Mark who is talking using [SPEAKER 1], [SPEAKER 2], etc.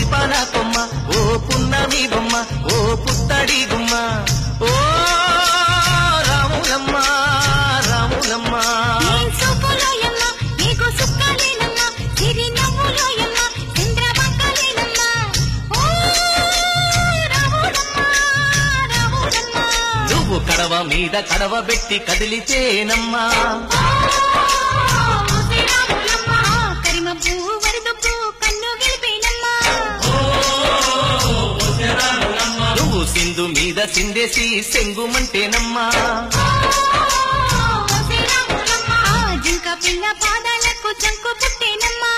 [SPEAKER 1] పుష్పాల కొమ్మ ఓ పున్నమి బొమ్మ ఓ పుత్తడి గుమ్మ ఓ రాములమ్మ రాములమ్మ
[SPEAKER 2] నీ చూపులోయమ్మ, నీకు సుక్కలేనమ్మ, సిరి నవ్వులోయమ్మ, చంద్రవంకలేనమ్మ. ఓ రాములమ్మ, రాములమ్మ.
[SPEAKER 1] నువ్వు కడవ మీద కడవ పెట్టి కదిలితేనమ్మా
[SPEAKER 2] ఓ శ్రీ రాములమ్మ, కరిమబ్బు వరదబ్బు కన్ను గెలిపేనమ్మ.
[SPEAKER 1] నువ్వు సింధు మీద సిందేసి సెంగుమంటేనమ్మా
[SPEAKER 2] ఓ శ్రీ రాములమ్మ, జింక పిల్ల పాదాలకు చంకు పుట్టేనమ్మా